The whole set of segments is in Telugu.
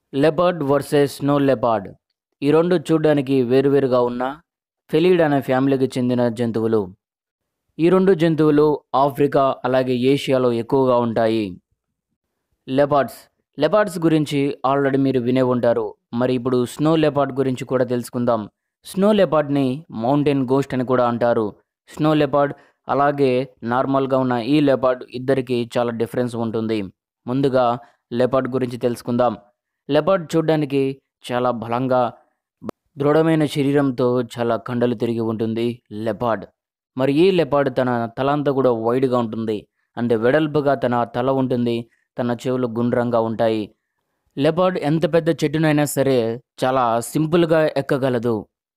లెపర్డ్ వర్సెస్ స్నో లెపార్డ్ ఈ రెండు చూడడానికి వేరువేరుగా ఉన్న ఫెలీడ్ అనే ఫ్యామిలీకి చెందిన జంతువులు ఈ రెండు జంతువులు ఆఫ్రికా అలాగే ఏషియాలో ఎక్కువగా ఉంటాయి లెపార్డ్స్ లెపార్డ్స్ గురించి ఆల్రెడీ మీరు వినే ఉంటారు మరి ఇప్పుడు స్నో లెపార్డ్ గురించి కూడా తెలుసుకుందాం స్నో లెపార్డ్ని మౌంటైన్ గోస్ట్ అని కూడా అంటారు స్నో లెపార్డ్ అలాగే నార్మల్గా ఉన్న ఈ లెపార్డ్ ఇద్దరికి చాలా డిఫరెన్స్ ఉంటుంది ముందుగా లెపార్డ్ గురించి తెలుసుకుందాం లెపార్డ్ చూడడానికి చాలా బలంగా దృఢమైన శరీరంతో చాలా కండలు తిరిగి ఉంటుంది లెపార్డ్ మరి ఈ లెపార్డ్ తన తల అంతా కూడా వైడ్గా ఉంటుంది అంటే వెడల్పుగా తన తల ఉంటుంది తన చెవులు గుండ్రంగా ఉంటాయి లెపార్డ్ ఎంత పెద్ద చెట్టునైనా సరే చాలా సింపుల్గా ఎక్కగలదు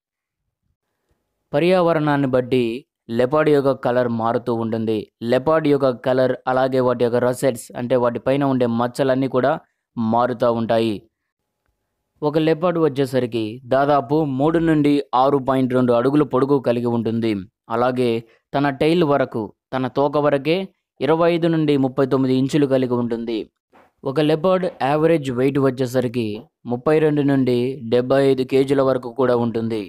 పర్యావరణాన్ని బట్టి లెపార్డ్ యొక్క కలర్ మారుతూ ఉంటుంది లెపార్డ్ యొక్క కలర్ అలాగే వాటి యొక్క రసెట్స్ అంటే వాటి పైన ఉండే మచ్చలన్నీ కూడా మారుతూ ఉంటాయి ఒక లెపార్డ్ వచ్చేసరికి దాదాపు మూడు నుండి ఆరు పాయింట్ రెండు అడుగుల పొడుగు కలిగి ఉంటుంది అలాగే తన టైల్ వరకు తన తోక వరకే ఇరవై ఐదు నుండి ముప్పై తొమ్మిది ఇంచులు కలిగి ఉంటుంది ఒక లెపర్డ్ యావరేజ్ వెయిట్ వచ్చేసరికి ముప్పై రెండు నుండి డెబ్బై ఐదు కేజీల వరకు కూడా ఉంటుంది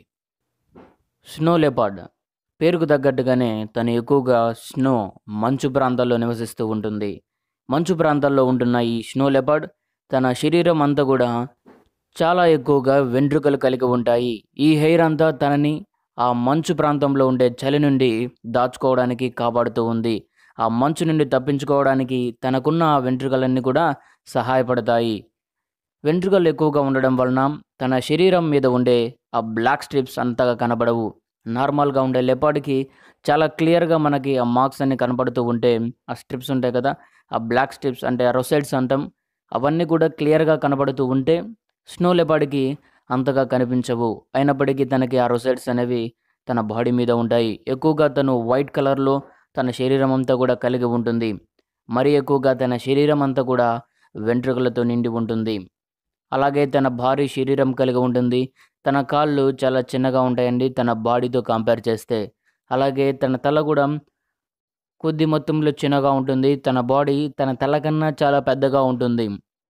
స్నో లెపార్డ్ పేరుకు తగ్గట్టుగానే తను ఎక్కువగా స్నో మంచు ప్రాంతాల్లో నివసిస్తూ ఉంటుంది మంచు ప్రాంతాల్లో ఉంటున్న ఈ స్నో లెపర్డ్ తన శరీరం అంతా కూడా చాలా ఎక్కువగా వెంట్రుకలు కలిగి ఉంటాయి ఈ హెయిర్ అంతా తనని ఆ మంచు ప్రాంతంలో ఉండే చలి నుండి దాచుకోవడానికి కాపాడుతూ ఉంది ఆ మంచు నుండి తప్పించుకోవడానికి తనకున్న ఆ వెంట్రుకలన్నీ కూడా సహాయపడతాయి వెంట్రుకలు ఎక్కువగా ఉండడం వలన తన శరీరం మీద ఉండే ఆ బ్లాక్ స్ట్రిప్స్ అంతగా కనబడవు నార్మల్గా ఉండే లెపార్డ్కి చాలా క్లియర్గా మనకి ఆ మార్క్స్ అన్ని కనపడుతూ ఉంటే ఆ స్ట్రిప్స్ ఉంటాయి కదా ఆ బ్లాక్ స్ట్రిప్స్ అంటే ఆ రొసైడ్స్ అంటాం అవన్నీ కూడా క్లియర్గా కనబడుతూ ఉంటే స్నో లెపార్డ్కి అంతగా కనిపించవు అయినప్పటికీ తనకి ఆ రొసైడ్స్ అనేవి తన బాడీ మీద ఉంటాయి ఎక్కువగా తను వైట్ కలర్లో తన శరీరం అంతా కూడా కలిగి ఉంటుంది మరి ఎక్కువగా తన శరీరం అంతా కూడా వెంట్రుకలతో నిండి ఉంటుంది అలాగే తన భారీ శరీరం కలిగి ఉంటుంది తన కాళ్ళు చాలా చిన్నగా ఉంటాయండి తన బాడీతో కంపేర్ చేస్తే అలాగే తన తల కూడా కొద్ది మొత్తంలో చిన్నగా ఉంటుంది తన బాడీ తన తల కన్నా చాలా పెద్దగా ఉంటుంది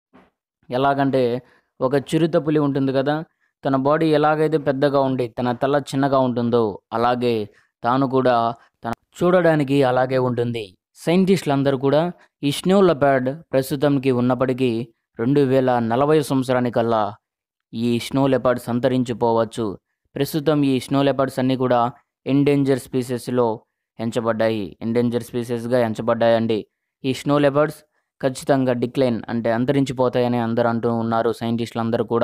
ఎలాగంటే ఒక చిరుత పులి ఉంటుంది కదా తన బాడీ ఎలాగైతే పెద్దగా ఉండి తన తల చిన్నగా ఉంటుందో అలాగే తాను కూడా తన చూడడానికి అలాగే ఉంటుంది సైంటిస్టులు అందరూ కూడా ఈ స్నో లెపార్డ్ ప్రస్తుతంకి ఉన్నప్పటికీ రెండు వేల నలభై సంవత్సరానికల్లా ఈ స్నో లెపార్డ్స్ అంతరించిపోవచ్చు ప్రస్తుతం ఈ స్నో లెపార్డ్స్ అన్నీ కూడా ఎండేంజర్ స్పీసెస్లో ఎంచబడ్డాయి ఎండేంజర్ స్పీసెస్గా ఎంచబడ్డాయండి ఈ స్నో లెపార్డ్స్ ఖచ్చితంగా డిక్లైన్ అంటే అంతరించిపోతాయని అందరూ అంటూ ఉన్నారు సైంటిస్టులు అందరూ కూడా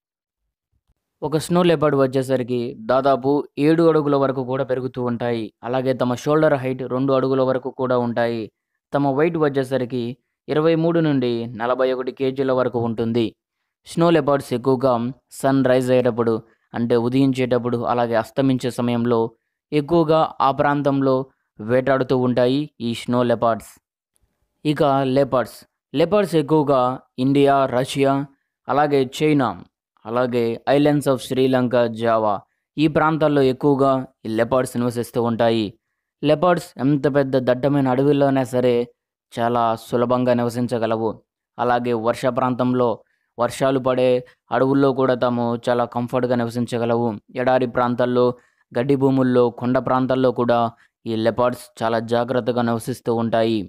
ఒక స్నో లెపర్డ్ వచ్చేసరికి దాదాపు ఏడు అడుగుల వరకు కూడా పెరుగుతూ ఉంటాయి అలాగే తమ షోల్డర్ హైట్ రెండు అడుగుల వరకు కూడా ఉంటాయి తమ వెయిట్ వచ్చేసరికి ఇరవై మూడు నుండి నలభై ఒకటి కేజీల వరకు ఉంటుంది స్నో లెపర్డ్స్ ఎక్కువగా సన్ రైజ్ అయ్యేటప్పుడు అంటే ఉదయించేటప్పుడు అలాగే అస్తమించే సమయంలో ఎక్కువగా ఆ ప్రాంతంలో వేటాడుతూ ఉంటాయి ఈ స్నో లెపార్డ్స్ ఇక లెపర్డ్స్ లెపర్డ్స్ ఎక్కువగా ఇండియా రష్యా అలాగే చైనా అలాగే ఐలాండ్స్ ఆఫ్ శ్రీలంక జావా ఈ ప్రాంతాల్లో ఎక్కువగా ఈ లెపర్డ్స్ నివసిస్తూ ఉంటాయి లెపర్డ్స్ ఎంత పెద్ద దట్టమైన అడవిలోనే సరే చాలా సులభంగా నివసించగలవు అలాగే వర్ష ప్రాంతంలో వర్షాలు పడే అడవుల్లో కూడా తాము చాలా కంఫర్ట్గా నివసించగలవు ఎడారి ప్రాంతాల్లో గడ్డి భూముల్లో కొండ ప్రాంతాల్లో కూడా ఈ లెపార్డ్స్ చాలా జాగ్రత్తగా నివసిస్తూ ఉంటాయి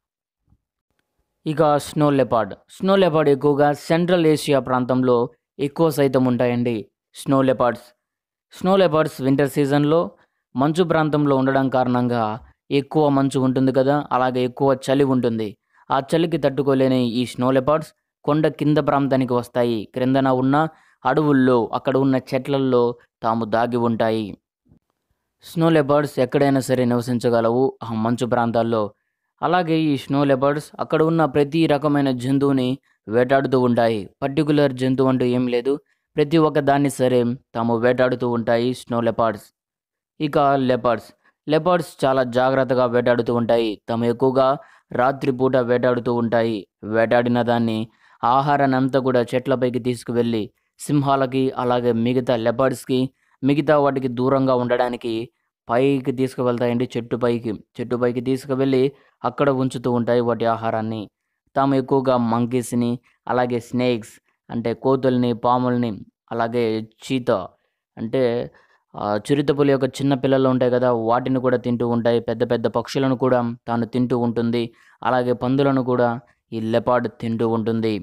ఇక స్నో లెపార్డ్ స్నో లెపార్డ్ ఎక్కువగా సెంట్రల్ ఏషియా ప్రాంతంలో ఎక్కువ సైతం ఉంటాయండి snow leopards snow leopards winter సీజన్లో మంచు ప్రాంతంలో ఉండడం కారణంగా ఎక్కువ మంచు ఉంటుంది కదా అలాగే ఎక్కువ చలి ఉంటుంది ఆ చలికి తట్టుకోలేని ఈ స్నో లెపార్డ్స్ కొండ కింద ప్రాంతానికి వస్తాయి క్రిందన ఉన్న అడవుల్లో అక్కడ ఉన్న చెట్లల్లో తాము దాగి ఉంటాయి స్నో లెపర్డ్స్ ఎక్కడైనా సరే నివసించగలవు ఆ మంచు ప్రాంతాల్లో అలాగే ఈ స్నో లెపర్డ్స్ అక్కడ ఉన్న ప్రతి రకమైన జంతువుని వేటాడుతూ ఉంటాయి పర్టికులర్ జంతువు అంటూ ఏం లేదు ప్రతి ఒక్క దాన్ని సరే తాము వేటాడుతూ ఉంటాయి స్నో లెపర్డ్స్ ఇక లెపర్డ్స్ లెపర్డ్స్ చాలా జాగ్రత్తగా వేటాడుతూ ఉంటాయి తాము ఎక్కువగా రాత్రిపూట వేటాడుతూ ఉంటాయి వేటాడిన దాన్ని ఆహారాన్ని అంతా కూడా చెట్లపైకి తీసుకువెళ్ళి సింహాలకి అలాగే మిగతా లెపర్డ్స్కి మిగతా వాటికి దూరంగా ఉండడానికి పైకి తీసుకువెళ్తాయండి చెట్టు పైకి చెట్టు పైకి తీసుకువెళ్ళి అక్కడ ఉంచుతూ ఉంటాయి వాటి ఆహారాన్ని తాము ఎక్కువగా మంకీస్ని అలాగే స్నేక్స్ అంటే కోతుల్ని పాముల్ని అలాగే చీత అంటే ఆ, చిరుతపులి యొక్క చిన్న పిల్లలు ఉంటాయి కదా వాటిని కూడా తింటూ ఉంటాయి పెద్ద పెద్ద పక్షులను కూడా తాను తింటూ ఉంటుంది అలాగే పందులను కూడా ఈ లెపార్డ్ తింటూ ఉంటుంది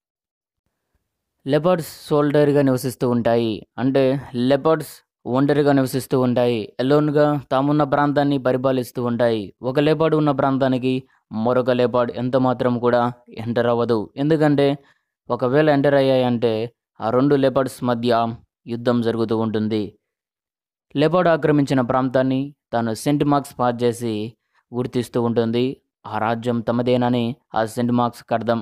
లెపర్డ్స్ సోల్డర్గా నివసిస్తూ ఉంటాయి అంటే లెపర్డ్స్ ఒంటరిగా నివసిస్తూ ఉంటాయి ఎలోన్గా తామున్న ప్రాంతాన్ని పరిపాలిస్తూ ఉంటాయి ఒక లేపాడు ఉన్న ప్రాంతానికి మరొక లేపాడ్ ఎంత మాత్రం కూడా ఎంటర్ అవ్వదు ఎందుకంటే ఒకవేళ ఎంటర్ అయ్యాయంటే ఆ రెండు లేపర్డ్స్ మధ్య యుద్ధం జరుగుతూ ఉంటుంది లెపర్డ్ ఆక్రమించిన ప్రాంతాన్ని తాను సెంట్ మార్క్స్ పాస్ చేసి గుర్తిస్తూ ఉంటుంది ఆ రాజ్యం తమదేనని ఆ సెంట్ మార్క్స్కి అర్థం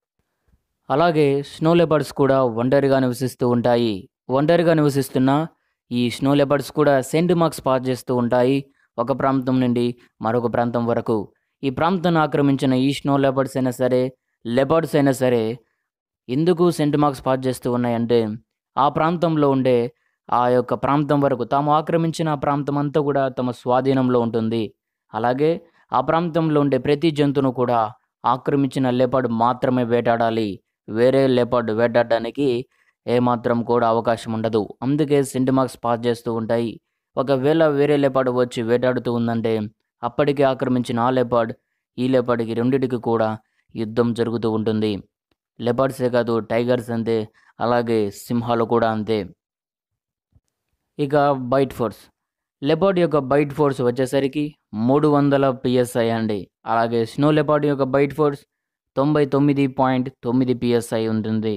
అలాగే స్నో లెపర్డ్స్ కూడా ఒంటరిగా నివసిస్తూ ఉంటాయి ఒంటరిగా నివసిస్తున్న ఈ స్నో లెపర్డ్స్ కూడా సెంట్ మార్క్స్ పాస్ చేస్తూ ఉంటాయి ఒక ప్రాంతం నుండి మరొక ప్రాంతం వరకు ఈ ప్రాంతాన్ని ఆక్రమించిన ఈ స్నో లెపర్డ్స్ అయినా సరే లెపర్డ్స్ అయినా సరే ఎందుకు సెంట్ మార్క్స్ పాస్ చేస్తూ ఉన్నాయంటే ఆ ప్రాంతంలో ఉండే ఆ యొక్క ప్రాంతం వరకు తాము ఆక్రమించిన ఆ ప్రాంతం అంతా కూడా తమ స్వాధీనంలో ఉంటుంది అలాగే ఆ ప్రాంతంలో ఉండే ప్రతి జంతువును కూడా ఆక్రమించిన లేపాడు మాత్రమే వేటాడాలి వేరే లేపాడు వేటాడడానికి ఏమాత్రం కూడా అవకాశం ఉండదు అందుకే సెంట్ మార్క్స్ పాస్ చేస్తూ ఉంటాయి ఒకవేళ వేరే లేపాడు వచ్చి వేటాడుతూ ఉందంటే అప్పటికే ఆక్రమించిన ఆ లేపాడ్ ఈ లేపాడికి రెండిటికి కూడా యుద్ధం జరుగుతూ ఉంటుంది లెపర్డ్సే కాదు టైగర్స్ అంతే అలాగే సింహాలు కూడా అంతే ఇక బైట్ ఫోర్స్ లెపర్డ్ యొక్క బైట్ ఫోర్స్ వచ్చేసరికి మూడు వందల పిఎస్ఐ అండి అలాగే స్నో లెపర్డ్ యొక్క బైట్ ఫోర్స్ తొంభై తొమ్మిది పాయింట్ తొమ్మిది పిఎస్ఐ ఉంటుంది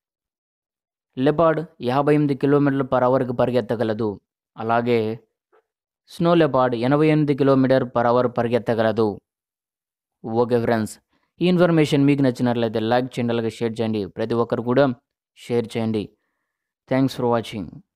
లెపర్డ్ యాభై ఎనిమిది కిలోమీటర్ల పర్ అవర్కి పరిగెత్తగలదు అలాగే స్నో లెపర్డ్ ఎనభై ఎనిమిది కిలోమీటర్ పర్ అవర్ పరిగెత్తగలదు ఓకే ఫ్రెండ్స్ ఈ ఇన్ఫర్మేషన్ మీకు నచ్చినట్లయితే లైక్ చేయండి అలాగే షేర్ చేయండి ప్రతి ఒక్కరు కూడా షేర్ చేయండి థ్యాంక్స్ ఫర్ వాచింగ్